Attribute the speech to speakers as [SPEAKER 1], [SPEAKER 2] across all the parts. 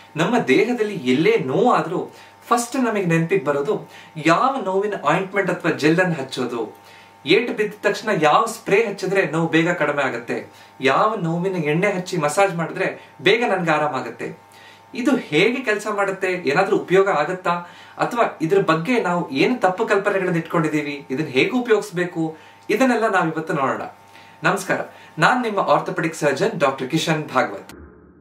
[SPEAKER 1] ನಮ್ಮ ದೇಹದಲ್ಲಿ ಎಲ್ಲೇ ನೋವಾದ್ರೂ ಫಸ್ಟ್ ನಮಗೆ ನೆನಪಿಗೆ ಬರೋದು ಯಾವ ನೋವಿನ ಆಯಿಂಟ್ಮೆಂಟ್ ಅಥವಾ ಜೆಲ್ ಅನ್ನು ಹಚ್ಚೋದು ಏಟು ಬಿದ್ದ ತಕ್ಷಣ ಯಾವ ಸ್ಪ್ರೇ ಹಚ್ಚಿದ್ರೆ ನೋವು ಬೇಗ ಕಡಿಮೆ ಆಗುತ್ತೆ ಯಾವ ನೋವಿನ ಎಣ್ಣೆ ಹಚ್ಚಿ ಮಸಾಜ್ ಮಾಡಿದ್ರೆ ಬೇಗ ನನ್ಗೆ ಆರಾಮಾಗುತ್ತೆ ಇದು ಹೇಗೆ ಕೆಲಸ ಮಾಡುತ್ತೆ ಏನಾದ್ರೂ ಉಪಯೋಗ ಆಗುತ್ತಾ ಅಥವಾ ಇದ್ರ ಬಗ್ಗೆ ನಾವು ಏನು ತಪ್ಪು ಕಲ್ಪನೆಗಳನ್ನ ಇಟ್ಕೊಂಡಿದೀವಿ ಇದನ್ನ ಹೇಗೆ ಉಪಯೋಗಿಸ್ಬೇಕು ಇದನ್ನೆಲ್ಲ ನಾವು ಇವತ್ತು ನೋಡೋಣ ನಮಸ್ಕಾರ ನಾನ್ ನಿಮ್ಮ orthopaedic surgeon doctor Kishan Bhagwat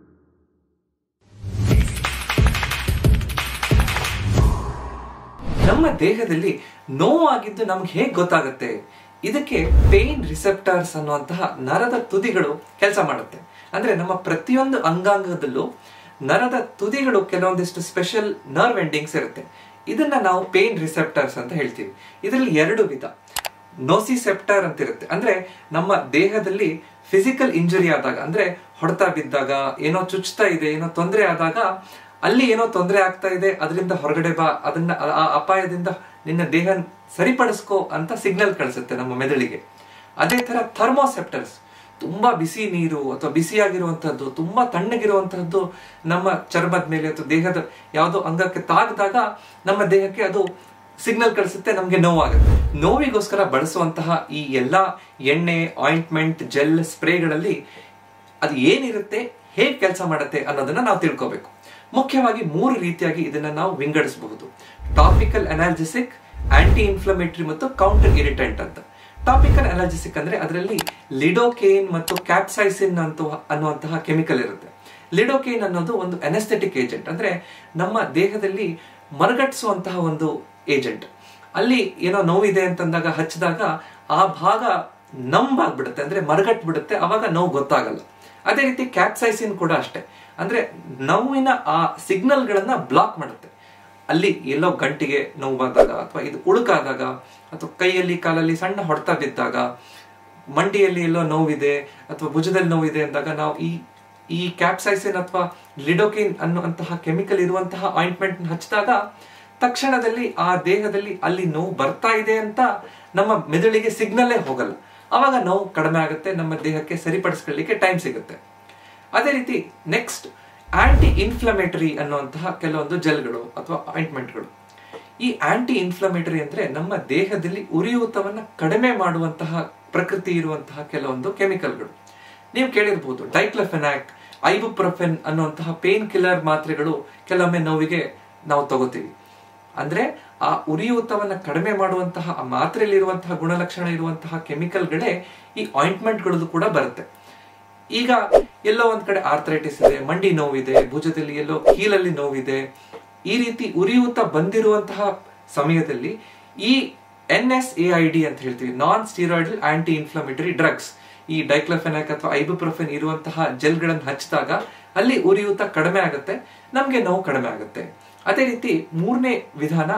[SPEAKER 1] ನಮ್ಮ ದೇಹದಲ್ಲಿ ನೋವಾಗಿದ್ದು ನಮ್ಗೆ ಹೇಗೆ ಗೊತ್ತಾಗುತ್ತೆ ಇದಕ್ಕೆ ಪೇನ್ ರಿಸೆಪ್ಟರ್ಸ್ ಅನ್ನುವಂತಹ ನರದ ತುದಿಗಳು ಕೆಲಸ ಮಾಡುತ್ತೆ ಅಂದ್ರೆ ನಮ್ಮ ಪ್ರತಿಯೊಂದು ಅಂಗಾಂಗದಲ್ಲೂ ನರದ ತುದಿಗಳು ಕೆಲವೊಂದಿಷ್ಟು ಸ್ಪೆಷಲ್ ನರ್ವ್ ಎಂಡಿಂಗ್ಸ್ ಇರುತ್ತೆ ಇದನ್ನ ನಾವು ಪೇನ್ ರಿಸೆಪ್ಟರ್ಸ್ ಅಂತ ಹೇಳ್ತೀವಿ ಇದರಲ್ಲಿ ಎರಡು ವಿಧ ನೋಸಿಸೆಪ್ಟರ್ ಅಂತ ಇರುತ್ತೆ ಅಂದ್ರೆ ನಮ್ಮ ದೇಹದಲ್ಲಿ ಫಿಸಿಕಲ್ ಇಂಜುರಿ ಆದಾಗ ಅಂದ್ರೆ ಹೊಡೆತ ಬಿದ್ದಾಗ ಏನೋ ಚುಚ್ತಾ ಇದೆ ಏನೋ ತೊಂದರೆ ಆದಾಗ ಅಲ್ಲಿ ಏನೋ ತೊಂದರೆ ಆಗ್ತಾ ಇದೆ ಅದರಿಂದ ಹೊರಗಡೆ ಬಾ ಅದನ್ನ ಆ ಅಪಾಯದಿಂದ ನಿನ್ನ ದೇಹ ಸರಿಪಡಿಸ್ಕೋ ಅಂತ ಸಿಗ್ನಲ್ ಕಳಿಸುತ್ತೆ ನಮ್ಮ ಮೆದುಳಿಗೆ ಅದೇ ತರ ಥರ್ಮೋಸೆಪ್ಟರ್ಸ್ ತುಂಬಾ ಬಿಸಿ ನೀರು ಅಥವಾ ಬಿಸಿಯಾಗಿರುವಂತಹದ್ದು ತುಂಬಾ ತಣ್ಣಗಿರುವಂತಹದ್ದು ನಮ್ಮ ಚರ್ಮದ ಮೇಲೆ ಅಥವಾ ದೇಹದ ಯಾವುದೋ ಅಂಗಕ್ಕೆ ತಾಗದಾಗ ನಮ್ಮ ದೇಹಕ್ಕೆ ಅದು ಸಿಗ್ನಲ್ ಕಳಿಸುತ್ತೆ ನಮಗೆ ನೋವಾಗುತ್ತೆ ನೋವಿಗೋಸ್ಕರ ಬಳಸುವಂತಹ ಈ ಎಲ್ಲಾ ಎಣ್ಣೆ ಆಯಿಂಟ್ಮೆಂಟ್ ಜೆಲ್ ಸ್ಪ್ರೇಗಳಲ್ಲಿ ಅದು ಏನಿರುತ್ತೆ ಹೇಗೆ ಕೆಲಸ ಮಾಡುತ್ತೆ ಅನ್ನೋದನ್ನ ನಾವು ತಿಳ್ಕೋಬೇಕು ಮುಖ್ಯವಾಗಿ ಮೂರು ರೀತಿಯಾಗಿ ಇದನ್ನ ನಾವು ವಿಂಗಡಿಸಬಹುದು ಟಾಪಿಕಲ್ ಅನಾಲ್ಜೆಸಿಕ್ ಆಂಟಿ ಇನ್ಫ್ಲಮೇಟರಿ ಮತ್ತು ಕೌಂಟರ್ ಇರಿಟೆಂಟ್ ಅಂತ ಟಾಪಿಕಲ್ ಅನಾಲ್ಜೆಸಿಕ್ ಅಂದ್ರೆ ಅದರಲ್ಲಿ ಲಿಡೋಕೇನ್ ಮತ್ತು ಕ್ಯಾಪ್ಸೈಸಿನ್ ಅಂತ ಅನ್ನುವಂತಹ ಕೆಮಿಕಲ್ ಇರುತ್ತೆ ಲಿಡೋಕೇನ್ ಅನ್ನೋದು ಒಂದು ಅನೆಸ್ಥೆಟಿಕ್ ಏಜೆಂಟ್ ಅಂದ್ರೆ ನಮ್ಮ ದೇಹದಲ್ಲಿ ಮರಗಟ್ಟಿಸುವಂತಹ ಒಂದು ಏಜೆಂಟ್ ಅಲ್ಲಿ ಏನೋ ನೋವಿದೆ ಅಂತಂದಾಗ ಹಚ್ಚಿದಾಗ ಆ ಭಾಗ ನಂಬಾಗ್ಬಿಡುತ್ತೆ ಅಂದ್ರೆ ಮರಗಟ್ ಬಿಡುತ್ತೆ ಅವಾಗ ನೋವು ಗೊತ್ತಾಗಲ್ಲ ಅದೇ ರೀತಿ ಕ್ಯಾಪ್ಸೈಸಿನ್ ಕೂಡ ಅಷ್ಟೇ ಅಂದ್ರೆ ನೋವಿನ ಆ ಸಿಗ್ನಲ್ ಗಳನ್ನ ಬ್ಲಾಕ್ ಮಾಡುತ್ತೆ ಅಲ್ಲಿ ಎಲ್ಲೋ ಗಂಟಿಗೆ ನೋವು ಬಂದಾಗ ಅಥವಾ ಇದು ಉಳುಕಾದಾಗ ಅಥವಾ ಕೈಯಲ್ಲಿ ಕಾಲಲ್ಲಿ ಸಣ್ಣ ಹೊಡೆತ ಬಿದ್ದಾಗ ಮಂಡಿಯಲ್ಲಿ ಎಲ್ಲೋ ನೋವಿದೆ ಅಥವಾ ಭುಜದಲ್ಲಿ ನೋವಿದೆ ಅಂದಾಗ ನಾವು ಈ ಈ ಕ್ಯಾಪ್ಸೈಸಿನ್ ಅಥವಾ ಲಿಡೋಕಿನ್ ಅನ್ನುವಂತಹ ಕೆಮಿಕಲ್ ಇರುವಂತಹ ಆಯಿಂಟ್ಮೆಂಟ್ ಹಚ್ಚಿದಾಗ ತಕ್ಷಣದಲ್ಲಿ ಆ ದೇಹದಲ್ಲಿ ಅಲ್ಲಿ ನೋವು ಬರ್ತಾ ಇದೆ ಅಂತ ನಮ್ಮ ಮೆದುಳಿಗೆ ಸಿಗ್ನಲ್ಲೇ ಹೋಗಲ್ಲ ಅವಾಗ ನೋವು ಕಡಿಮೆ ಆಗುತ್ತೆ ನಮ್ಮ ದೇಹಕ್ಕೆ ಸರಿಪಡಿಸ್ಕೊಳ್ಳಿಕ್ಕೆ ಟೈಮ್ ಸಿಗುತ್ತೆ ಅದೇ ರೀತಿ ನೆಕ್ಸ್ಟ್ ಆಂಟಿ ಇನ್ಫ್ಲಮೇಟರಿ ಅನ್ನುವಂತಹ ಕೆಲವೊಂದು ಜೆಲ್ಗಳು ಅಥವಾ ಆಯಿಂಟ್ಮೆಂಟ್ಗಳು ಈ ಆಂಟಿ ಇನ್ಫ್ಲಮೇಟರಿ ಅಂದ್ರೆ ನಮ್ಮ ದೇಹದಲ್ಲಿ ಉರಿಯೂತವನ್ನ ಕಡಿಮೆ ಮಾಡುವಂತಹ ಪ್ರಕೃತಿ ಇರುವಂತಹ ಕೆಲವೊಂದು ಕೆಮಿಕಲ್ಗಳು ನೀವು ಕೇಳಿರ್ಬೋದು ಡೈಕ್ಲಫೆನಾಕ್ ಐಬುಪ್ರೊಫೆನ್ ಅನ್ನುವಂತಹ ಪೇನ್ ಕಿಲ್ಲರ್ ಮಾತ್ರೆಗಳು ಕೆಲವೊಮ್ಮೆ ನೋವಿಗೆ ನಾವು ತಗೋತೀವಿ ಅಂದ್ರೆ ಆ ಉರಿಯೂತವನ್ನ ಕಡಿಮೆ ಮಾಡುವಂತಹ ಆ ಮಾತ್ರೆಯಲ್ಲಿರುವಂತಹ ಗುಣಲಕ್ಷಣ ಇರುವಂತಹ ಕೆಮಿಕಲ್ಗಳೇ ಈ ಆಯಿಂಟ್ಮೆಂಟ್ಗಳದ್ದು ಕೂಡ ಬರುತ್ತೆ ಈಗ ಎಲ್ಲೋ ಒಂದ್ ಕಡೆ ಆರ್ಥರೈಟಿಸ್ ಇದೆ ಮಂಡಿ ನೋವಿದೆ ಭುಜದಲ್ಲಿ ಎಲ್ಲೋ ಕೀಲಲ್ಲಿ ನೋವಿದೆ ಈ ರೀತಿ ಉರಿಯೂತ ಬಂದಿರುವಂತಹ ಸಮಯದಲ್ಲಿ ಈ N S A I D ಅಂತ ಹೇಳ್ತೀವಿ non steroidal anti inflammatory drugs ಈ ಡೈಕ್ಲಫೆನಾಕ್ ಅಥವಾ ಐಬುಪ್ರೊಫೆನ್ ಇರುವಂತಹ ಜೆಲ್ಗಳನ್ನು ಹಚ್ಚಿದಾಗ ಅಲ್ಲಿ ಉರಿಯೂತ ಕಡಿಮೆ ಆಗುತ್ತೆ ನಮ್ಗೆ ನೋವು ಕಡಿಮೆ ಆಗುತ್ತೆ ಅದೇ ರೀತಿ ಮೂರನೇ ವಿಧಾನ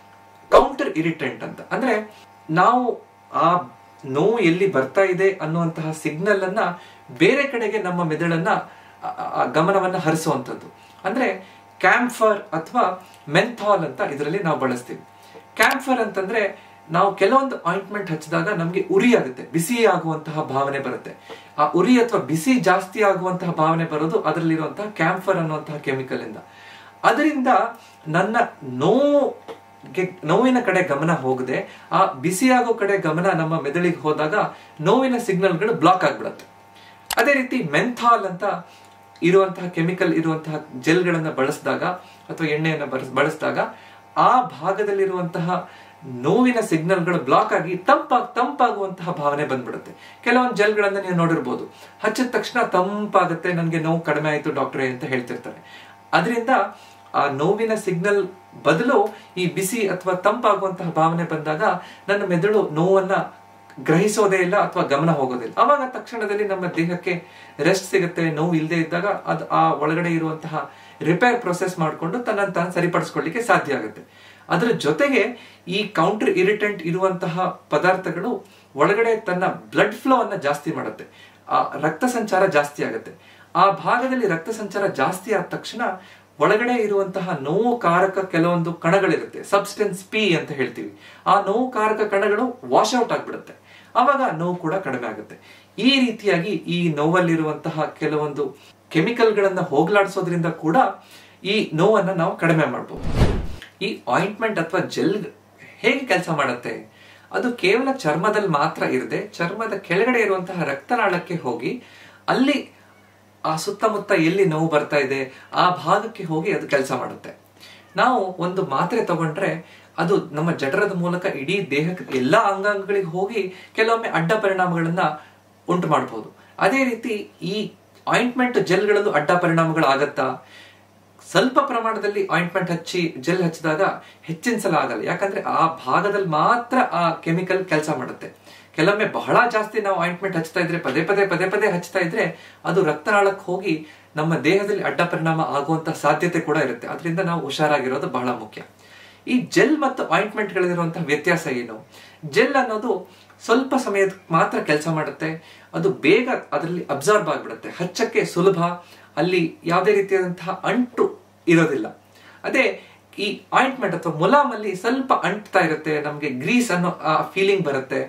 [SPEAKER 1] ಕೌಂಟರ್ ಇರಿಟೆಂಟ್ ಅಂತ ಅಂದ್ರೆ ನಾವು ಆ ನೋವು ಎಲ್ಲಿ ಬರ್ತಾ ಇದೆ ಅನ್ನುವಂತಹ ಸಿಗ್ನಲ್ ಅನ್ನ ಬೇರೆ ಕಡೆಗೆ ನಮ್ಮ ಮೆದುಳನ್ನ ಗಮನವನ್ನ ಹರಿಸುವಂಥದ್ದು ಅಂದ್ರೆ ಕ್ಯಾಂಫರ್ ಅಥವಾ ಮೆಂಥಾಲ್ ಅಂತ ಇದರಲ್ಲಿ ನಾವು ಬಳಸ್ತೀವಿ ಕ್ಯಾಂಫರ್ ಅಂತಂದ್ರೆ ನಾವು ಕೆಲವೊಂದು ಆಯಿಂಟ್ಮೆಂಟ್ ಹಚ್ಚಿದಾಗ ನಮ್ಗೆ ಉರಿ ಆಗುತ್ತೆ ಬಿಸಿ ಆಗುವಂತಹ ಭಾವನೆ ಬರುತ್ತೆ ಆ ಉರಿ ಅಥವಾ ಬಿಸಿ ಜಾಸ್ತಿ ಆಗುವಂತಹ ಭಾವನೆ ಬರೋದು ಅದರಲ್ಲಿರುವಂತಹ ಕ್ಯಾಂಫರ್ ಅನ್ನುವಂತಹ ಕೆಮಿಕಲ್ ಇಂದ ಅದರಿಂದ ನನ್ನ ನೋವು ನೋವಿನ ಕಡೆ ಗಮನ ಹೋಗದೆ ಆ ಬಿಸಿಯಾಗೋ ಕಡೆ ಗಮನ ನಮ್ಮ ಮೆದುಳಿಗೆ ಹೋದಾಗ ನೋವಿನ ಸಿಗ್ನಲ್ಗಳು ಬ್ಲಾಕ್ ಆಗ್ಬಿಡುತ್ತೆ ಅದೇ ರೀತಿ ಮೆಂಥಾಲ್ ಅಂತ ಇರುವಂತಹ ಕೆಮಿಕಲ್ ಇರುವಂತಹ ಜೆಲ್ಗಳನ್ನ ಬಳಸಿದಾಗ ಅಥವಾ ಎಣ್ಣೆಯನ್ನ ಬಳಸಿದಾಗ ಆ ಭಾಗದಲ್ಲಿರುವಂತಹ ನೋವಿನ ಸಿಗ್ನಲ್ಗಳು ಬ್ಲಾಕ್ ಆಗಿ ತಂಪಾಗ್ ತಂಪಾಗುವಂತಹ ಭಾವನೆ ಬಂದ್ಬಿಡುತ್ತೆ ಕೆಲವೊಂದು ಜೆಲ್ಗಳನ್ನ ನೀವು ನೋಡಿರ್ಬೋದು ಹಚ್ಚಿದ ತಕ್ಷಣ ತಂಪಾಗುತ್ತೆ ನನಗೆ ನೋವು ಕಡಿಮೆ ಆಯ್ತು ಡಾಕ್ಟ್ರೇ ಅಂತ ಹೇಳ್ತಿರ್ತಾರೆ ಅದರಿಂದ ಆ ನೋವಿನ ಸಿಗ್ನಲ್ ಬದಲು ಈ ಬಿಸಿ ಅಥವಾ ತಂಪಾಗುವಂತಹ ಭಾವನೆ ಬಂದಾಗ ನನ್ನ ಮೆದುಳು ನೋವನ್ನ ಗ್ರಹಿಸೋದೇ ಇಲ್ಲ ಅಥವಾ ಗಮನ ಹೋಗೋದಿಲ್ಲ ಅವಾಗ ತಕ್ಷಣದಲ್ಲಿ ನಮ್ಮ ದೇಹಕ್ಕೆ ರೆಸ್ಟ್ ಸಿಗುತ್ತೆ ನೋವು ಇಲ್ಲದೆ ಇದ್ದಾಗ ಅದು ಆ ಒಳಗಡೆ ಇರುವಂತಹ ರಿಪೇರ್ ಪ್ರೊಸೆಸ್ ಮಾಡಿಕೊಂಡು ತನ್ನನ್ನು ತಾನು ಸರಿಪಡಿಸ್ಕೊಳ್ಳಿಕ್ಕೆ ಸಾಧ್ಯ ಆಗುತ್ತೆ ಅದರ ಜೊತೆಗೆ ಈ ಕೌಂಟರ್ ಇರಿಟೆಂಟ್ ಇರುವಂತಹ ಪದಾರ್ಥಗಳು ಒಳಗಡೆ ತನ್ನ ಬ್ಲಡ್ ಫ್ಲೋ ಅನ್ನ ಜಾಸ್ತಿ ಮಾಡುತ್ತೆ ಆ ರಕ್ತ ಸಂಚಾರ ಜಾಸ್ತಿ ಆಗುತ್ತೆ ಆ ಭಾಗದಲ್ಲಿ ರಕ್ತ ಸಂಚಾರ ಜಾಸ್ತಿ ಆದ ತಕ್ಷಣ ಒಳಗಡೆ ಇರುವಂತಹ ನೋವು ಕಾರಕ ಕೆಲವೊಂದು ಕಣಗಳಿರುತ್ತೆ ಸಬ್ಸ್ಟೆನ್ಸ್ ಪಿ ಅಂತ ಹೇಳ್ತೀವಿ ಆ ನೋವು ಕಾರಕ ಕಣಗಳು ವಾಶ್ ಔಟ್ ಆಗ್ಬಿಡುತ್ತೆ ಅವಾಗ ನೋವು ಕೂಡ ಕಡಿಮೆ ಆಗುತ್ತೆ ಈ ರೀತಿಯಾಗಿ ಈ ನೋವಲ್ಲಿರುವಂತಹ ಕೆಲವೊಂದು ಕೆಮಿಕಲ್ಗಳನ್ನ ಹೋಗ್ಲಾಡಿಸೋದ್ರಿಂದ ಕೂಡ ಈ ನೋವನ್ನು ನಾವು ಕಡಿಮೆ ಮಾಡ್ಬೋದು ಈ ಆಯಿಂಟ್ಮೆಂಟ್ ಅಥವಾ ಜೆಲ್ ಹೇಗೆ ಕೆಲಸ ಮಾಡುತ್ತೆ ಅದು ಕೇವಲ ಚರ್ಮದಲ್ಲಿ ಮಾತ್ರ ಇರದೆ ಚರ್ಮದ ಕೆಳಗಡೆ ಇರುವಂತಹ ರಕ್ತನಾಳಕ್ಕೆ ಹೋಗಿ ಅಲ್ಲಿ ಆ ಸುತ್ತಮುತ್ತ ಎಲ್ಲಿ ನೋವು ಬರ್ತಾ ಇದೆ ಆ ಭಾಗಕ್ಕೆ ಹೋಗಿ ಅದು ಕೆಲಸ ಮಾಡುತ್ತೆ ನಾವು ಒಂದು ಮಾತ್ರೆ ತಗೊಂಡ್ರೆ ಅದು ನಮ್ಮ ಜಠರದ ಮೂಲಕ ಇಡೀ ದೇಹಕ್ಕೆ ಎಲ್ಲಾ ಅಂಗಾಂಗಗಳಿಗೆ ಹೋಗಿ ಕೆಲವೊಮ್ಮೆ ಅಡ್ಡ ಪರಿಣಾಮಗಳನ್ನ ಉಂಟು ಮಾಡಬಹುದು ಅದೇ ರೀತಿ ಈ ಆಯಿಂಟ್ಮೆಂಟ್ ಜೆಲ್ಗಳಲ್ಲೂ ಅಡ್ಡ ಪರಿಣಾಮಗಳಾಗತ್ತಾ ಸ್ವಲ್ಪ ಪ್ರಮಾಣದಲ್ಲಿ ಆಯಿಂಟ್ಮೆಂಟ್ ಹಚ್ಚಿ ಜೆಲ್ ಹಚ್ಚಿದಾಗ ಹೆಚ್ಚಿನ ಸಲ ಆಗಲ್ಲ ಯಾಕಂದ್ರೆ ಆ ಭಾಗದಲ್ಲಿ ಮಾತ್ರ ಆ ಕೆಮಿಕಲ್ ಕೆಲಸ ಮಾಡುತ್ತೆ ಕೆಲವೊಮ್ಮೆ ಬಹಳ ಜಾಸ್ತಿ ನಾವು ಆಯಿಂಟ್ಮೆಂಟ್ ಹಚ್ತಾ ಇದ್ರೆ ಪದೇ ಪದೇ ಪದೇ ಪದೇ ಹಚ್ತಾ ಇದ್ರೆ ಅದು ರಕ್ತನಾಳಕ್ಕೆ ಹೋಗಿ ನಮ್ಮ ದೇಹದಲ್ಲಿ ಅಡ್ಡ ಪರಿಣಾಮ ಆಗುವಂತ ಸಾಧ್ಯತೆ ಕೂಡ ಇರುತ್ತೆ ಅದರಿಂದ ನಾವು ಹುಷಾರಾಗಿರೋದು ಬಹಳ ಮುಖ್ಯ ಈ ಜೆಲ್ ಮತ್ತು ಆಯಿಂಟ್ಮೆಂಟ್ ಗಳಿರುವಂತಹ ವ್ಯತ್ಯಾಸ ಏನು ಜೆಲ್ ಅನ್ನೋದು ಸ್ವಲ್ಪ ಸಮಯದ ಮಾತ್ರ ಕೆಲಸ ಮಾಡುತ್ತೆ ಅದು ಬೇಗ ಅದರಲ್ಲಿ ಅಬ್ಸಾರ್ಬ್ ಆಗಿಬಿಡುತ್ತೆ ಹಚ್ಚಕ್ಕೆ ಸುಲಭ ಅಲ್ಲಿ ಯಾವುದೇ ರೀತಿಯಾದಂತಹ ಅಂಟು ಇರೋದಿಲ್ಲ ಅದೇ ಈ ಆಯಿಂಟ್ಮೆಂಟ್ ಅಥವಾ ಮುಲಾಮಲ್ಲಿ ಸ್ವಲ್ಪ ಅಂಟ್ತಾ ಇರುತ್ತೆ ನಮಗೆ ಗ್ರೀಸ್ ಅನ್ನೋ ಆ ಫೀಲಿಂಗ್ ಬರುತ್ತೆ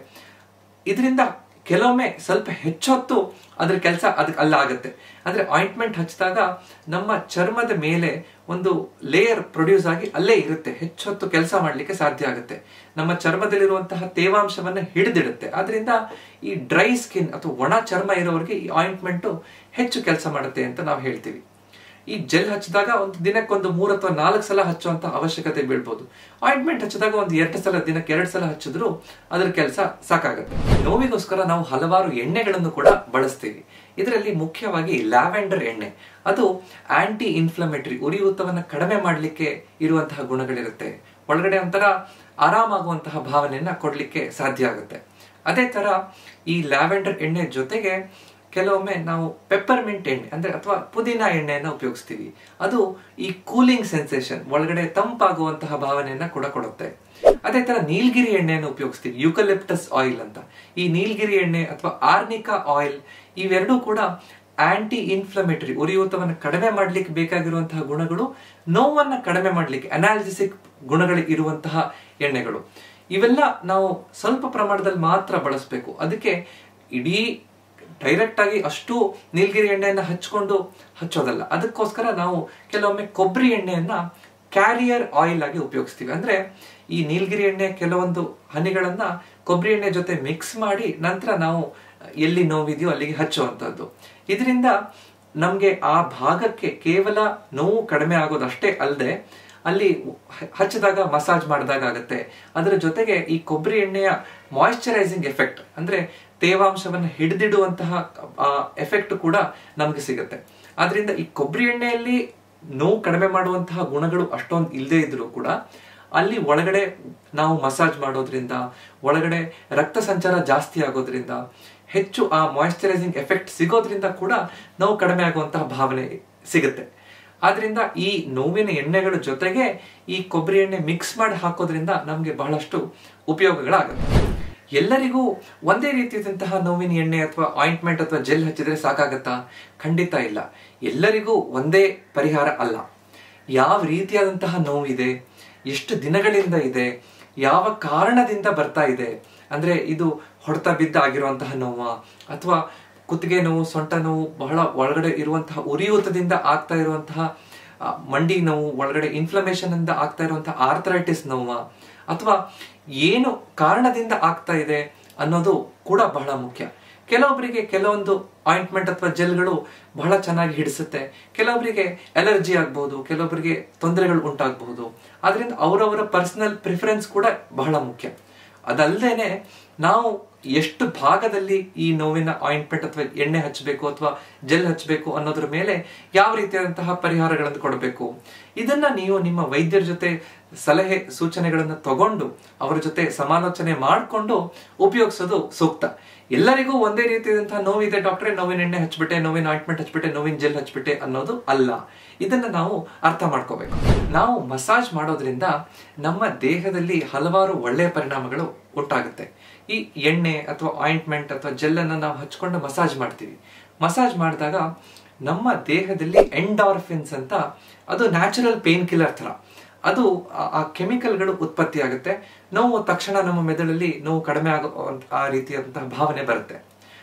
[SPEAKER 1] ಇದರಿಂದ ಕೆಲವೊಮ್ಮೆ ಸ್ವಲ್ಪ ಹೆಚ್ಚೊತ್ತು ಅದ್ರ ಕೆಲಸ ಅದಕ್ಕೆ ಅಲ್ಲ ಆಗುತ್ತೆ ಅಂದ್ರೆ ಆಯಿಂಟ್ಮೆಂಟ್ ಹಚ್ಚಿದಾಗ ನಮ್ಮ ಚರ್ಮದ ಮೇಲೆ ಒಂದು ಲೇಯರ್ ಪ್ರೊಡ್ಯೂಸ್ ಆಗಿ ಅಲ್ಲೇ ಇರುತ್ತೆ ಹೆಚ್ಚೊತ್ತು ಕೆಲಸ ಮಾಡಲಿಕ್ಕೆ ಸಾಧ್ಯ ಆಗುತ್ತೆ ನಮ್ಮ ಚರ್ಮದಲ್ಲಿರುವಂತಹ ತೇವಾಂಶವನ್ನ ಹಿಡಿದಿಡುತ್ತೆ ಆದ್ರಿಂದ ಈ ಡ್ರೈ ಸ್ಕಿನ್ ಅಥವಾ ಒಣ ಚರ್ಮ ಇರೋರಿಗೆ ಈ ಆಯಿಂಟ್ಮೆಂಟ್ ಹೆಚ್ಚು ಕೆಲಸ ಮಾಡುತ್ತೆ ಅಂತ ನಾವು ಹೇಳ್ತೀವಿ ಈ ಜೆಲ್ ಹಚ್ಚಿದಾಗ ಒಂದು ದಿನಕ್ಕೊಂದು ಮೂರು ಅಥವಾ ನಾಲ್ಕು ಸಲ ಹಚ್ಚುವಂತ ಅವಶ್ಯಕತೆ ಬೀಳ್ಬೋದು ಆಯಿಂಟ್ಮೆಂಟ್ ಹಚ್ಚಿದಾಗ ಒಂದು ಎರಡು ಸಲ ದಿನಕ್ಕೆ ಎರಡು ಸಲ ಹಚ್ಚಿದ್ರು ಅದ್ರ ಕೆಲಸ ಸಾಕಾಗುತ್ತೆ ನೋವಿಗೋಸ್ಕರ ನಾವು ಹಲವಾರು ಎಣ್ಣೆಗಳನ್ನು ಕೂಡ ಬಳಸ್ತೀವಿ ಇದರಲ್ಲಿ ಮುಖ್ಯವಾಗಿ ಲ್ಯಾವೆಂಡರ್ ಎಣ್ಣೆ ಅದು ಆಂಟಿ ಇನ್ಫ್ಲಮೇಟರಿ ಉರಿಯೂತವನ್ನ ಕಡಿಮೆ ಮಾಡಲಿಕ್ಕೆ ಇರುವಂತಹ ಗುಣಗಳಿರುತ್ತೆ ಒಳಗಡೆ ಒಂಥರ ಆರಾಮಾಗುವಂತಹ ಭಾವನೆಯನ್ನ ಕೊಡ್ಲಿಕ್ಕೆ ಸಾಧ್ಯ ಆಗುತ್ತೆ ಅದೇ ತರ ಈ ಲ್ಯಾವೆಂಡರ್ ಎಣ್ಣೆ ಜೊತೆಗೆ ಕೆಲವೊಮ್ಮೆ ನಾವು ಪೆಪ್ಪರ್ಮೆಂಟ್ ಎಣ್ಣೆ ಅಂದ್ರೆ ಅಥವಾ ಪುದೀನ ಎಣ್ಣೆಯನ್ನ ಉಪಯೋಗಿಸ್ತೀವಿ ಅದು ಈ ಕೂಲಿಂಗ್ ಸೆನ್ಸೇಷನ್ ಒಳಗಡೆ ತಂಪಾಗುವಂತಹ ಭಾವನೆಯನ್ನ ಕೂಡ ಕೊಡುತ್ತೆ ಅದೇ ತರ ನೀಲಗಿರಿ ಎಣ್ಣೆಯನ್ನು ಉಪಯೋಗಿಸ್ತೀವಿ ಯುಕಲಿಪ್ಟಸ್ ಆಯಿಲ್ ಅಂತ ಈ ನೀಲಗಿರಿ ಎಣ್ಣೆ ಅಥವಾ ಆರ್ನಿಕಾ ಆಯಿಲ್ ಇವೆರಡೂ ಕೂಡ ಆಂಟಿ ಇನ್ಫ್ಲಮೇಟರಿ ಉರಿಯೂತವನ್ನು ಕಡಿಮೆ ಮಾಡ್ಲಿಕ್ಕೆ ಬೇಕಾಗಿರುವಂತಹ ಗುಣಗಳು ನೋವನ್ನ ಕಡಿಮೆ ಮಾಡ್ಲಿಕ್ಕೆ ಅನಾಲಿಸಿಕ್ ಗುಣಗಳು ಇರುವಂತಹ ಎಣ್ಣೆಗಳು ಇವೆಲ್ಲ ನಾವು ಸ್ವಲ್ಪ ಪ್ರಮಾಣದಲ್ಲಿ ಮಾತ್ರ ಬಳಸಬೇಕು ಅದಕ್ಕೆ ಇಡೀ ಡೈರೆಕ್ಟ್ ಆಗಿ ಅಷ್ಟು ನೀಲಗಿರಿ ಎಣ್ಣೆಯನ್ನ ಹಚ್ಕೊಂಡು ಹಚ್ಚೋದಲ್ಲ ಅದಕ್ಕೋಸ್ಕರ ನಾವು ಕೆಲವೊಮ್ಮೆ ಕೊಬ್ಬರಿ ಎಣ್ಣೆಯನ್ನ ಕ್ಯಾರಿಯರ್ ಆಯಿಲ್ ಆಗಿ ಉಪಯೋಗಿಸ್ತೀವಿ ಅಂದ್ರೆ ಈ ನೀಲಗಿರಿ ಎಣ್ಣೆ ಕೆಲವೊಂದು ಹನಿಗಳನ್ನ ಕೊಬ್ಬರಿ ಎಣ್ಣೆ ಜೊತೆ ಮಿಕ್ಸ್ ಮಾಡಿ ನಂತರ ನಾವು ಎಲ್ಲಿ ನೋವಿದೆಯೋ ಅಲ್ಲಿಗೆ ಹಚ್ಚುವಂಥದ್ದು ಇದರಿಂದ ನಮ್ಗೆ ಆ ಭಾಗಕ್ಕೆ ಕೇವಲ ನೋವು ಕಡಿಮೆ ಆಗೋದಷ್ಟೇ ಅಲ್ಲದೆ ಅಲ್ಲಿ ಹಚ್ಚಿದಾಗ ಮಸಾಜ್ ಮಾಡಿದಾಗ ಆಗುತ್ತೆ ಅದರ ಜೊತೆಗೆ ಈ ಕೊಬ್ಬರಿ ಎಣ್ಣೆಯ ಮಾಯಿಶ್ಚರೈಸಿಂಗ್ ಎಫೆಕ್ಟ್ ಅಂದ್ರೆ ತೇವಾಂಶವನ್ನು ಹಿಡಿದಿಡುವಂತಹ ಎಫೆಕ್ಟ್ ಕೂಡ ನಮ್ಗೆ ಸಿಗುತ್ತೆ ಆದ್ರಿಂದ ಈ ಕೊಬ್ಬರಿ ಎಣ್ಣೆಯಲ್ಲಿ ನೋವು ಕಡಿಮೆ ಮಾಡುವಂತಹ ಗುಣಗಳು ಅಷ್ಟೊಂದು ಇಲ್ಲದೆ ಇದ್ರೂ ಕೂಡ ಅಲ್ಲಿ ಒಳಗಡೆ ನಾವು ಮಸಾಜ್ ಮಾಡೋದ್ರಿಂದ ಒಳಗಡೆ ರಕ್ತ ಸಂಚಾರ ಜಾಸ್ತಿ ಆಗೋದ್ರಿಂದ ಹೆಚ್ಚು ಆ ಮಾಯಿಶ್ಚರೈಸಿಂಗ್ ಎಫೆಕ್ಟ್ ಸಿಗೋದ್ರಿಂದ ಕೂಡ ನೋವು ಕಡಿಮೆ ಆಗುವಂತಹ ಭಾವನೆ ಸಿಗುತ್ತೆ ಆದ್ರಿಂದ ಈ ನೋವಿನ ಎಣ್ಣೆಗಳ ಜೊತೆಗೆ ಈ ಕೊಬ್ಬರಿ ಎಣ್ಣೆ ಮಿಕ್ಸ್ ಮಾಡಿ ಹಾಕೋದ್ರಿಂದ ನಮ್ಗೆ ಬಹಳಷ್ಟು ಉಪಯೋಗಗಳಾಗುತ್ತೆ ಎಲ್ಲರಿಗೂ ಒಂದೇ ರೀತಿಯಾದಂತಹ ನೋವಿನ ಎಣ್ಣೆ ಅಥವಾ ಆಯಿಂಟ್ಮೆಂಟ್ ಅಥವಾ ಜೆಲ್ ಹಚ್ಚಿದ್ರೆ ಸಾಕಾಗತ್ತಾ ಖಂಡಿತ ಇಲ್ಲ ಎಲ್ಲರಿಗೂ ಒಂದೇ ಪರಿಹಾರ ಅಲ್ಲ ಯಾವ ರೀತಿಯಾದಂತಹ ನೋವಿದೆ ಎಷ್ಟು ದಿನಗಳಿಂದ ಇದೆ ಯಾವ ಕಾರಣದಿಂದ ಬರ್ತಾ ಇದೆ ಅಂದ್ರೆ ಇದು ಹೊಡೆತ ಬಿದ್ದ ಆಗಿರುವಂತಹ ನೋವ ಅಥವಾ ಕುತ್ತಿಗೆ ನೋವು ಸೊಂಟ ನೋವು ಬಹಳ ಒಳಗಡೆ ಇರುವಂತಹ ಉರಿಯೂತದಿಂದ ಆಗ್ತಾ ಇರುವಂತಹ ಮಂಡಿ ನೋವು ಒಳಗಡೆ ಇನ್ಫ್ಲಮೇಷನ್ ಇಂದ ಆಗ್ತಾ ಇರುವಂತಹ ಆರ್ಥರೈಟಿಸ್ ನೋವ ಅಥವಾ ಏನು ಕಾರಣದಿಂದ ಆಗ್ತಾ ಇದೆ ಅನ್ನೋದು ಕೂಡ ಬಹಳ ಮುಖ್ಯ ಕೆಲವೊಬ್ಬರಿಗೆ ಕೆಲವೊಂದು ಆಯಿಂಟ್ಮೆಂಟ್ ಅಥವಾ ಜೆಲ್ಗಳು ಬಹಳ ಚೆನ್ನಾಗಿ ಹಿಡಿಸುತ್ತೆ ಕೆಲವೊಬ್ಬರಿಗೆ ಅಲರ್ಜಿ ಆಗ್ಬಹುದು ಕೆಲವೊಬ್ಬರಿಗೆ ತೊಂದರೆಗಳು ಉಂಟಾಗಬಹುದು ಆದ್ರಿಂದ ಅವರವರ ಪರ್ಸನಲ್ ಪ್ರಿಫರೆನ್ಸ್ ಕೂಡ ಬಹಳ ಮುಖ್ಯ ಅದಲ್ಲದೇನೆ ನಾವು ಎಷ್ಟು ಭಾಗದಲ್ಲಿ ಈ ನೋವಿನ ಆಯಿಂಟ್ಮೆಂಟ್ ಅಥವಾ ಎಣ್ಣೆ ಹಚ್ಚಬೇಕು ಅಥವಾ ಜೆಲ್ ಹಚ್ಚಬೇಕು ಅನ್ನೋದ್ರ ಮೇಲೆ ಯಾವ ರೀತಿಯಾದಂತಹ ಪರಿಹಾರಗಳನ್ನು ಕೊಡಬೇಕು ಇದನ್ನ ನೀವು ನಿಮ್ಮ ವೈದ್ಯರ ಜೊತೆ ಸಲಹೆ ಸೂಚನೆಗಳನ್ನು ತಗೊಂಡು ಅವರ ಜೊತೆ ಸಮಾಲೋಚನೆ ಮಾಡಿಕೊಂಡು ಉಪಯೋಗಿಸೋದು ಸೂಕ್ತ ಎಲ್ಲರಿಗೂ ಒಂದೇ ರೀತಿಯಾದಂತಹ ನೋವಿದೆ ಡಾಕ್ಟ್ರೆ ನೋವಿನ ಎಣ್ಣೆ ಹಚ್ಬಿಟ್ಟೆ ನೋವಿನ ಆಯಿಂಟ್ಮೆಂಟ್ ಹಚ್ಬಿಟ್ಟೆ ನೋವಿನ ಜೆಲ್ ಹಚ್ಬಿಟ್ಟೆ ಅನ್ನೋದು ಅಲ್ಲ ಇದನ್ನ ನಾವು ಅರ್ಥ ಮಾಡ್ಕೋಬೇಕು ನಾವು ಮಸಾಜ್ ಮಾಡೋದ್ರಿಂದ ನಮ್ಮ ದೇಹದಲ್ಲಿ ಹಲವಾರು ಒಳ್ಳೆಯ ಪರಿಣಾಮಗಳು ಉಂಟಾಗುತ್ತೆ ಈ ಎಣ್ಣೆ ಅಥವಾ ಆಯಿಂಟ್ಮೆಂಟ್ ಅಥವಾ ಜೆಲ್ ಅನ್ನ ನಾವು ಹಚ್ಕೊಂಡು ಮಸಾಜ್ ಮಾಡ್ತೀವಿ ಮಸಾಜ್ ಮಾಡಿದಾಗ ನಮ್ಮ ದೇಹದಲ್ಲಿ ಎಂಡಾರ್ಫಿನ್ಸ್ ಅಂತ ಅದು ನ್ಯಾಚುರಲ್ ಪೇನ್ ಕಿಲ್ಲರ್ ತರ ಅದು ಆ ಕೆಮಿಕಲ್ಗಳು ಉತ್ಪತ್ತಿ ಆಗುತ್ತೆ ನೋವು ತಕ್ಷಣ ನಮ್ಮ ಮೆದುಳಲ್ಲಿ ನೋವು ಕಡಿಮೆ ಆಗೋ ಆ ರೀತಿಯಾದಂತಹ ಭಾವನೆ ಬರುತ್ತೆ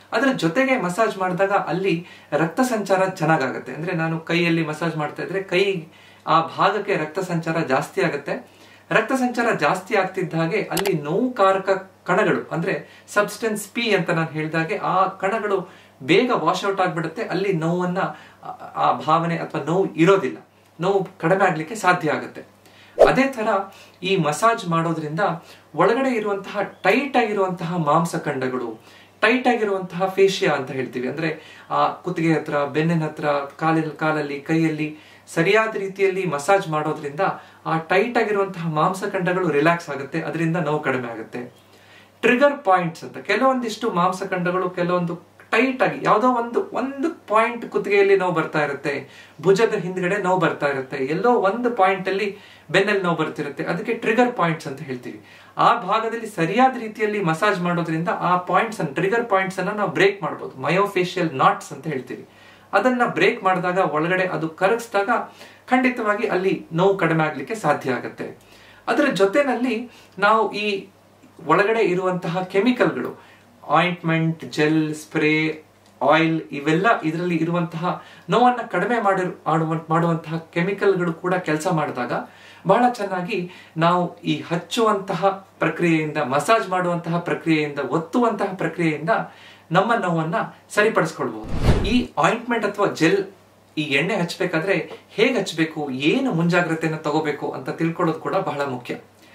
[SPEAKER 1] ಅದರ ಜೊತೆಗೆ ಮಸಾಜ್ ಮಾಡಿದಾಗ ಅಲ್ಲಿ ರಕ್ತ ಸಂಚಾರ ಚೆನ್ನಾಗಾಗುತ್ತೆ ಅಂದ್ರೆ ನಾನು ಕೈಯಲ್ಲಿ ಮಸಾಜ್ ಮಾಡ್ತಾ ಇದ್ರೆ ಕೈ ಆ ಭಾಗಕ್ಕೆ ರಕ್ತ ಸಂಚಾರ ಜಾಸ್ತಿ ಆಗುತ್ತೆ ರಕ್ತ ಸಂಚಾರ ಜಾಸ್ತಿ ಆಗ್ತಿದ್ದ ಹಾಗೆ ಅಲ್ಲಿ ನೋವುಕಾರಕ ಕಣಗಳು ಅಂದ್ರೆ ಸಬ್ಸ್ಟೆನ್ಸ್ ಪಿ ಅಂತ ನಾನು ಹೇಳಿದಾಗೆ ಆ ಕಣಗಳು ಬೇಗ ವಾಶ್ ಔಟ್ ಆಗ್ಬಿಡುತ್ತೆ ಅಲ್ಲಿ ನೋವನ್ನ ಆ- ಆ ಭಾವನೆ ಅಥವಾ ನೋವು ಇರೋದಿಲ್ಲ ನೋವು ಕಡಿಮೆ ಆಗ್ಲಿಕ್ಕೆ ಸಾಧ್ಯ ಆಗುತ್ತೆ ಅದೇ ತರ ಈ ಮಸಾಜ್ ಮಾಡೋದ್ರಿಂದ ಒಳಗಡೆ ಇರುವಂತಹ ಟೈಟ್ ಆಗಿರುವಂತಹ ಮಾಂಸಖಂಡಗಳು ಟೈಟ್ ಆಗಿರುವಂತಹ ಫೇಶಿಯಾ ಅಂತ ಹೇಳ್ತೀವಿ ಅಂದ್ರೆ ಆ ಕುತ್ತಿಗೆ ಹತ್ರ ಬೆನ್ನಿನ ಹತ್ರ ಕಾಲಿನ ಕಾಲಲ್ಲಿ ಕೈಯಲ್ಲಿ ಸರಿಯಾದ ರೀತಿಯಲ್ಲಿ ಮಸಾಜ್ ಮಾಡೋದ್ರಿಂದ ಆ ಟೈಟ್ ಆಗಿರುವಂತಹ ಮಾಂಸಖಂಡಗಳು ರಿಲ್ಯಾಕ್ಸ್ ಆಗುತ್ತೆ ಅದರಿಂದ ನೋವು ಕಡಿಮೆ ಆಗುತ್ತೆ ಟ್ರಿಗರ್ ಪಾಯಿಂಟ್ಸ್ ಅಂತ ಕೆಲವೊಂದಿಷ್ಟು ಮಾಂಸಖಂಡಗಳು ಕೆಲವೊಂದು ಟೈಟ್ ಆಗಿ ಯಾವುದೋ ಒಂದು ಒಂದು ಪಾಯಿಂಟ್ ಕುತ್ತಿಗೆಯಲ್ಲಿ ನೋವು ಬರ್ತಾ ಇರುತ್ತೆ ಭುಜದ ಹಿಂದ್ಗಡೆ ನೋವು ಬರ್ತಾ ಇರುತ್ತೆ ಎಲ್ಲೋ ಒಂದು ಪಾಯಿಂಟ್ ಅಲ್ಲಿ ಬೆನ್ನಲ್ಲಿ ನೋವು ಬರ್ತಿರುತ್ತೆ ಅದಕ್ಕೆ ಟ್ರಿಗರ್ ಪಾಯಿಂಟ್ಸ್ ಅಂತ ಹೇಳ್ತೀವಿ ಆ ಭಾಗದಲ್ಲಿ ಸರಿಯಾದ ರೀತಿಯಲ್ಲಿ ಮಸಾಜ್ ಮಾಡೋದ್ರಿಂದ ಆ ಪಾಯಿಂಟ್ಸ್ ಅನ್ನು ಟ್ರಿಗರ್ ಪಾಯಿಂಟ್ಸ್ ಅನ್ನ ನಾವು ಬ್ರೇಕ್ ಮಾಡಬಹುದು ಮಯೋಫೇಶಿಯಲ್ ನಾಟ್ಸ್ ಅಂತ ಹೇಳ್ತೀವಿ ಅದನ್ನ ಬ್ರೇಕ್ ಮಾಡಿದಾಗ ಒಳಗಡೆ ಅದು ಕರಗಿಸಿದಾಗ ಖಂಡಿತವಾಗಿ ಅಲ್ಲಿ ನೋವು ಕಡಿಮೆ ಆಗ್ಲಿಕ್ಕೆ ಸಾಧ್ಯ ಆಗುತ್ತೆ ಅದರ ಜೊತೆನಲ್ಲಿ ನಾವು ಈ ಒಳಗಡೆ ಇರುವಂತಹ ಕೆಮಿಕಲ್ಗಳು ಆಯಿಂಟ್ಮೆಂಟ್ ಜೆಲ್ ಸ್ಪ್ರೇ ಆಯಿಲ್ ಇವೆಲ್ಲ ಇದರಲ್ಲಿ ಇರುವಂತಹ ನೋವನ್ನ ಕಡಿಮೆ ಮಾಡಿ ಆಡುವ ಮಾಡುವಂತಹ ಕೆಮಿಕಲ್ಗಳು ಕೂಡ ಕೆಲಸ ಮಾಡಿದಾಗ ಬಹಳ ಚೆನ್ನಾಗಿ ನಾವು ಈ ಹಚ್ಚುವಂತಹ ಪ್ರಕ್ರಿಯೆಯಿಂದ ಮಸಾಜ್ ಮಾಡುವಂತಹ ಪ್ರಕ್ರಿಯೆಯಿಂದ ಒತ್ತುವಂತಹ ಪ್ರಕ್ರಿಯೆಯಿಂದ ನಮ್ಮ ನೋವನ್ನ ಸರಿಪಡಿಸ್ಕೊಳ್ಬಹುದು ಈ ಆಯಿಂಟ್ಮೆಂಟ್ ಅಥವಾ ಜೆಲ್ ಈ ಎಣ್ಣೆ ಹಚ್ಚಬೇಕಾದ್ರೆ ಹೇಗೆ ಹಚ್ಚಬೇಕು ಏನು ಮುಂಜಾಗ್ರತೆಯನ್ನು ತಗೋಬೇಕು ಅಂತ ತಿಳ್ಕೊಳ್ಳೋದು ಕೂಡ ಬಹಳ ಮುಖ್ಯ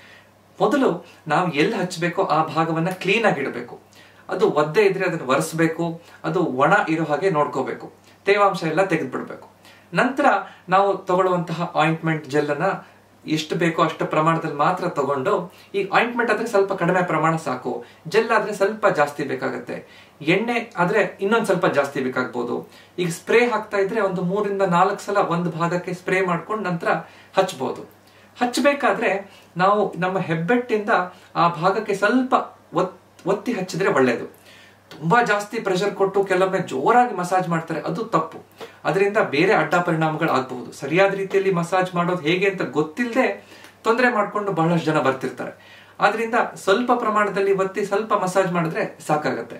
[SPEAKER 1] ಮೊದಲು ನಾವು ಎಲ್ಲಿ ಹಚ್ಚಬೇಕೋ ಆ ಭಾಗವನ್ನ ಕ್ಲೀನ್ ಆಗಿ ಇಡಬೇಕು ಅದು ಒದ್ದೆ ಇದ್ರೆ ಅದನ್ನ ಒರೆಸ್ಬೇಕು ಅದು ಒಣ ಇರೋ ಹಾಗೆ ನೋಡ್ಕೋಬೇಕು ತೇವಾಂಶ ಎಲ್ಲ ತೆಗೆದ್ಬಿಡ್ಬೇಕು ನಂತರ ನಾವು ತಗೊಳ್ಳುವಂತಹ ಆಯಿಂಟ್ಮೆಂಟ್ ಜೆಲ್ ಅನ್ನ ಎಷ್ಟು ಬೇಕೋ ಅಷ್ಟು ಪ್ರಮಾಣದಲ್ಲಿ ಮಾತ್ರ ತಗೊಂಡು ಈ ಆಯಿಂಟ್ಮೆಂಟ್ ಆದ್ರೆ ಸ್ವಲ್ಪ ಕಡಿಮೆ ಪ್ರಮಾಣ ಸಾಕು ಜೆಲ್ ಆದ್ರೆ ಸ್ವಲ್ಪ ಜಾಸ್ತಿ ಬೇಕಾಗತ್ತೆ ಎಣ್ಣೆ ಆದ್ರೆ ಇನ್ನೊಂದ್ ಸ್ವಲ್ಪ ಜಾಸ್ತಿ ಬೇಕಾಗ್ಬೋದು ಈಗ ಸ್ಪ್ರೇ ಹಾಕ್ತಾ ಇದ್ರೆ ಒಂದು ಮೂರಿಂದ ನಾಲ್ಕು ಸಲ ಒಂದು ಭಾಗಕ್ಕೆ ಸ್ಪ್ರೇ ಮಾಡ್ಕೊಂಡು ನಂತರ ಹಚ್ಬೋದು ಹಚ್ಚಬೇಕಾದ್ರೆ ನಾವು ನಮ್ಮ ಹೆಬ್ಬೆಟ್ಟಿಂದ ಆ ಭಾಗಕ್ಕೆ ಸ್ವಲ್ಪ ಒತ್ ಒತ್ತಿ ಹಚ್ಚಿದ್ರೆ ಒಳ್ಳೇದು ತುಂಬಾ ಜಾಸ್ತಿ ಪ್ರೆಷರ್ ಕೊಟ್ಟು ಕೆಲವೊಮ್ಮೆ ಜೋರಾಗಿ ಮಸಾಜ್ ಮಾಡ್ತಾರೆ ಅದು ತಪ್ಪು ಅದರಿಂದ ಬೇರೆ ಅಡ್ಡ ಪರಿಣಾಮಗಳು ಆಗಬಹುದು ಸರಿಯಾದ ರೀತಿಯಲ್ಲಿ ಮಸಾಜ್ ಮಾಡೋದು ಹೇಗೆ ಅಂತ ಗೊತ್ತಿಲ್ಲದೆ ತೊಂದರೆ ಮಾಡ್ಕೊಂಡು ಬಹಳಷ್ಟು ಜನ ಬರ್ತಿರ್ತಾರೆ ಆದ್ರಿಂದ ಸ್ವಲ್ಪ ಪ್ರಮಾಣದಲ್ಲಿ ಒತ್ತಿ ಸ್ವಲ್ಪ ಮಸಾಜ್ ಮಾಡಿದ್ರೆ ಸಾಕಾಗತ್ತೆ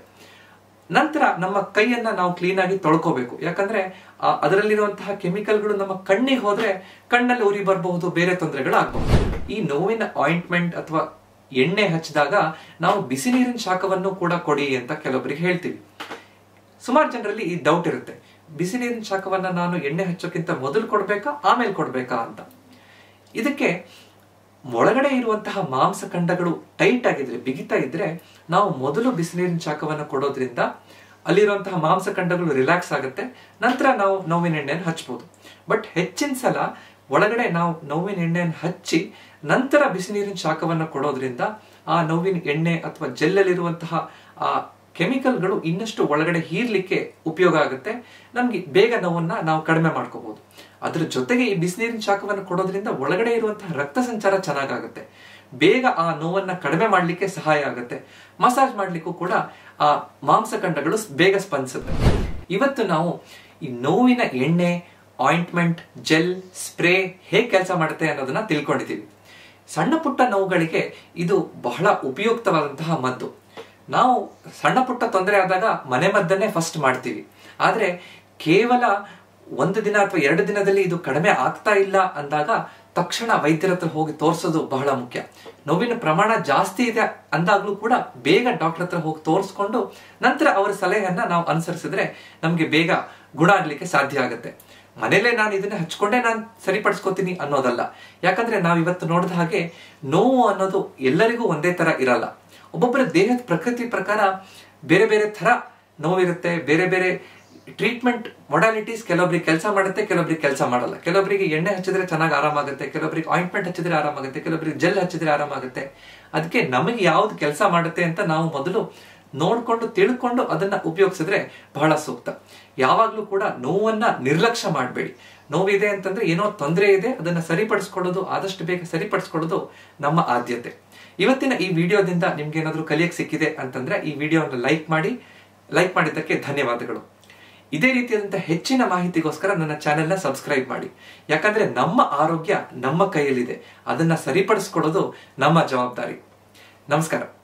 [SPEAKER 1] ನಂತರ ನಮ್ಮ ಕೈಯನ್ನ ನಾವು ಕ್ಲೀನ್ ಆಗಿ ತೊಳ್ಕೋಬೇಕು ಯಾಕಂದ್ರೆ ಆ ಅದರಲ್ಲಿರುವಂತಹ ಕೆಮಿಕಲ್ಗಳು ನಮ್ಮ ಕಣ್ಣಿಗೆ ಹೋದ್ರೆ ಕಣ್ಣಲ್ಲಿ ಉರಿ ಬರಬಹುದು ಬೇರೆ ತೊಂದರೆಗಳು ಆಗಬಹುದು ಈ ನೋವಿನ ಆಯಿಂಟ್ಮೆಂಟ್ ಅಥವಾ ಎಣ್ಣೆ ಹಚ್ಚಿದಾಗ ನಾವು ಬಿಸಿ ನೀರಿನ ಶಾಖವನ್ನು ಕೂಡ ಕೊಡಿ ಅಂತ ಕೆಲವೊಬ್ಬರಿಗೆ ಹೇಳ್ತೀವಿ ಸುಮಾರು ಜನರಲ್ಲಿ ಈ ಡೌಟ್ ಇರುತ್ತೆ ಬಿಸಿ ನೀರಿನ ಶಾಖವನ್ನ ನಾನು ಎಣ್ಣೆ ಹಚ್ಚೋಕ್ಕಿಂತ ಮೊದಲು ಕೊಡ್ಬೇಕಾ ಆಮೇಲೆ ಕೊಡ್ಬೇಕಾ ಅಂತ ಇದಕ್ಕೆ ಒಳಗಡೆ ಇರುವಂತಹ ಮಾಂಸಖಂಡಗಳು ಟೈಟ್ ಆಗಿದ್ರೆ ಬಿಗಿತಾ ಇದ್ರೆ ನಾವು ಮೊದಲು ಬಿಸಿನೀರಿನ ಶಾಖವನ್ನು ಕೊಡೋದ್ರಿಂದ ಅಲ್ಲಿರುವಂತಹ ಮಾಂಸಖಂಡಗಳು ರಿಲ್ಯಾಕ್ಸ್ ಆಗುತ್ತೆ ನಂತರ ನಾವು ನೋವಿನ ಎಣ್ಣೆಯನ್ನು ಹಚ್ಬೋದು ಬಟ್ ಹೆಚ್ಚಿನ ಸಲ ಒಳಗಡೆ ನಾವು ನೋವಿನ ಎಣ್ಣೆಯನ್ನು ಹಚ್ಚಿ ನಂತರ ಬಿಸಿನೀರಿನ ಶಾಖವನ್ನು ಕೊಡೋದ್ರಿಂದ ಆ ನೋವಿನ ಎಣ್ಣೆ ಅಥವಾ ಜೆಲ್ಲಲ್ಲಿರುವಂತಹ ಆ ಕೆಮಿಕಲ್ಗಳು ಇನ್ನಷ್ಟು ಒಳಗಡೆ ಹೀರ್ಲಿಕ್ಕೆ ಉಪಯೋಗ ಆಗುತ್ತೆ ನಮ್ಗೆ ಬೇಗ ನೋವನ್ನ ನಾವು ಕಡಿಮೆ ಮಾಡ್ಕೋಬಹುದು ಅದ್ರ ಜೊತೆಗೆ ಈ ಬಿಸಿನೀರಿನ ಶಾಖವನ್ನು ಕೊಡೋದ್ರಿಂದ ಒಳಗಡೆ ಇರುವಂತಹ ರಕ್ತ ಸಂಚಾರ ಚೆನ್ನಾಗಾಗುತ್ತೆ ಬೇಗ ಆ ನೋವನ್ನ ಕಡಿಮೆ ಮಾಡ್ಲಿಕ್ಕೆ ಸಹಾಯ ಆಗುತ್ತೆ ಮಸಾಜ್ ಮಾಡ್ಲಿಕ್ಕೂ ಕೂಡ ಆ ಮಾಂಸಖಂಡಗಳು ಬೇಗ ಸ್ಪಂದಿಸುತ್ತೆ ಇವತ್ತು ನಾವು ಈ ನೋವಿನ ಎಣ್ಣೆ ಆಯಿಂಟ್ಮೆಂಟ್ ಜೆಲ್ ಸ್ಪ್ರೇ ಹೇಗೆ ಕೆಲಸ ಮಾಡುತ್ತೆ ಅನ್ನೋದನ್ನ ತಿಳ್ಕೊಂಡಿದ್ದೀವಿ ಸಣ್ಣ ಪುಟ್ಟ ನೋವುಗಳಿಗೆ ಇದು ಬಹಳ ಉಪಯುಕ್ತವಾದಂತಹ ಮದ್ದು ನಾವು ಸಣ್ಣ ಪುಟ್ಟ ತೊಂದರೆ ಆದಾಗ ಮನೆ ಮದ್ದನ್ನೇ ಫಸ್ಟ್ ಮಾಡ್ತೀವಿ ಆದ್ರೆ ಕೇವಲ ಒಂದು ದಿನ ಅಥವಾ ಎರಡು ದಿನದಲ್ಲಿ ಇದು ಕಡಿಮೆ ಆಗ್ತಾ ಇಲ್ಲ ಅಂದಾಗ ತಕ್ಷಣ ವೈದ್ಯರ ಹತ್ರ ಹೋಗಿ ತೋರಿಸೋದು ಬಹಳ ಮುಖ್ಯ ನೋವಿನ ಪ್ರಮಾಣ ಜಾಸ್ತಿ ಇದೆ ಅಂದಾಗ್ಲೂ ಕೂಡ ಬೇಗ ಡಾಕ್ಟರ್ ಹತ್ರ ಹೋಗಿ ತೋರಿಸ್ಕೊಂಡು ನಂತರ ಅವರ ಸಲಹೆಯನ್ನ ನಾವು ಅನುಸರಿಸಿದ್ರೆ ನಮ್ಗೆ ಬೇಗ ಗುಣ ಆಗ್ಲಿಕ್ಕೆ ಸಾಧ್ಯ ಆಗುತ್ತೆ ಮನೇಲೆ ನಾನು ಇದನ್ನ ಹಚ್ಕೊಂಡೇ ನಾನು ಸರಿಪಡಿಸ್ಕೋತೀನಿ ಅನ್ನೋದಲ್ಲ ಯಾಕಂದ್ರೆ ನಾವ್ ಇವತ್ತು ನೋಡಿದ ಹಾಗೆ ನೋವು ಅನ್ನೋದು ಎಲ್ಲರಿಗೂ ಒಂದೇ ತರ ಇರಲ್ಲ ಒಬ್ಬೊಬ್ಬರ ದೇಹದ ಪ್ರಕೃತಿ ಪ್ರಕಾರ ಬೇರೆ ಬೇರೆ ತರ ನೋವಿರುತ್ತೆ ಬೇರೆ ಬೇರೆ ಟ್ರೀಟ್ಮೆಂಟ್ ಮೊಡಾಲಿಟೀಸ್ ಕೆಲವೊಬ್ರಿಗೆ ಕೆಲಸ ಮಾಡುತ್ತೆ ಕೆಲವೊಬ್ರಿಗೆ ಕೆಲಸ ಮಾಡಲ್ಲ ಕೆಲವೊಬ್ಬರಿಗೆ ಎಣ್ಣೆ ಹಚ್ಚಿದ್ರೆ ಚೆನ್ನಾಗಿ ಆರಾಮಾಗುತ್ತೆ ಕೆಲವೊಬ್ರಿಗೆ ಆಯಿಂಟ್ಮೆಂಟ್ ಹಚ್ಚಿದ್ರೆ ಆರಾಮಾಗುತ್ತೆ ಕೆಲವೊಬ್ರಿಗೆ ಜೆಲ್ ಹಚ್ಚಿದ್ರೆ ಆರಾಮಾಗುತ್ತೆ ಅದಕ್ಕೆ ನಮಗೆ ಯಾವ್ದು ಕೆಲಸ ಮಾಡುತ್ತೆ ಅಂತ ನಾವು ಮೊದಲು ನೋಡ್ಕೊಂಡು ತಿಳ್ಕೊಂಡು ಅದನ್ನ ಉಪಯೋಗಿಸಿದ್ರೆ ಬಹಳ ಸೂಕ್ತ ಯಾವಾಗ್ಲೂ ಕೂಡ ನೋವನ್ನ ನಿರ್ಲಕ್ಷ್ಯ ಮಾಡಬೇಡಿ ನೋವಿದೆ ಅಂತಂದ್ರೆ ಏನೋ ತೊಂದರೆ ಇದೆ ಅದನ್ನ ಸರಿಪಡಿಸ್ಕೊಳ್ಳೋದು ಆದಷ್ಟು ಬೇಗ ಸರಿಪಡಿಸ್ಕೊಳ್ಳೋದು ನಮ್ಮ ಆದ್ಯತೆ ಇವತ್ತಿನ ಈ ವಿಡಿಯೋದಿಂದ ನಿಮ್ಗೆ ಏನಾದ್ರೂ ಕಲಿಯಕ್ ಸಿಕ್ಕಿದೆ ಅಂತಂದ್ರೆ ಈ ವಿಡಿಯೋನ ಲೈಕ್ ಮಾಡಿ ಲೈಕ್ ಮಾಡಿದ್ದಕ್ಕೆ ಧನ್ಯವಾದಗಳು ಇದೇ ರೀತಿಯಾದಂತಹ ಹೆಚ್ಚಿನ ಮಾಹಿತಿಗೋಸ್ಕರ ನನ್ನ ಚಾನೆಲ್ನ ಸಬ್ಸ್ಕ್ರೈಬ್ ಮಾಡಿ ಯಾಕಂದ್ರೆ ನಮ್ಮ ಆರೋಗ್ಯ ನಮ್ಮ ಕೈಯಲ್ಲಿದೆ ಅದನ್ನ ಸರಿಪಡಿಸ್ಕೊಳ್ಳೋದು ನಮ್ಮ ಜವಾಬ್ದಾರಿ ನಮಸ್ಕಾರ